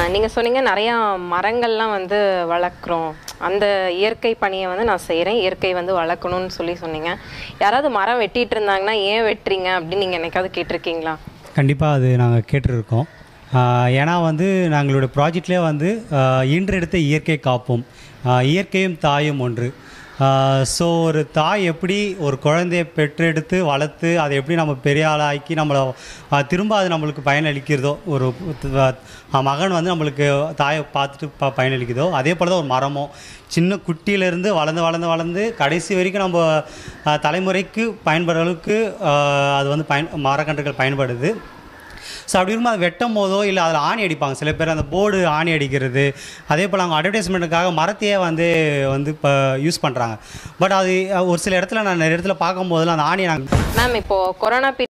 நீங்கள் சொன்னீங்க நிறையா மரங்கள்லாம் வந்து வளர்க்குறோம் அந்த இயற்கை பணியை வந்து நான் செய்கிறேன் இயற்கை வந்து வளர்க்கணும்னு சொல்லி சொன்னீங்க யாராவது மரம் வெட்டிட்டு இருந்தாங்கன்னா ஏன் வெட்டுறீங்க அப்படின்னு நீங்கள் என்னைக்காவது கேட்டிருக்கீங்களா கண்டிப்பாக அது நாங்கள் கேட்டிருக்கோம் ஆஹ் ஏன்னா வந்து நாங்களோட ப்ராஜெக்ட்லேயே வந்து ஆஹ் ஈன்றெடுத்த இயற்கை காப்போம் ஆஹ் இயற்கையும் தாயும் ஒன்று ஸோ ஒரு தாய் எப்படி ஒரு குழந்தைய பெற்றெடுத்து வளர்த்து அதை எப்படி நம்ம பெரிய ஆளாக்கி நம்மளை ஆஹ் திரும்ப அது நம்மளுக்கு பயனளிக்கிறதோ ஒரு ஆஹ் மகன் வந்து நம்மளுக்கு தாயை பார்த்துட்டு ப பயனளிக்குதோ அதே போல் தான் ஒரு மரமோ சின்ன குட்டியிலேருந்து வளர்ந்து வளர்ந்து வளர்ந்து கடைசி வரைக்கும் நம்ம ஆஹ் தலைமுறைக்கு பயன்படுற அளவுக்கு ஆஹ் அது வந்து பயன் மரக்கன்றுகள் பயன்படுது ஸோ அப்படி இருக்கும்போது அதை வெட்டும் போதோ இல்லை அதில் ஆணி அடிப்பாங்க சில பேர் அந்த போர்டு ஆணி அடிக்கிறது அதே போல் அவங்க அட்வர்டைஸ்மெண்ட்டுக்காக மரத்தையே வந்து வந்து இப்போ யூஸ் பண்ணுறாங்க பட் அது அஹ், ஒரு சில இடத்துல நான் நிறைய இடத்துல பார்க்கும்போதெல்லாம் அந்த ஆணியை நாங்கள் மேம் இப்போது கொரோனா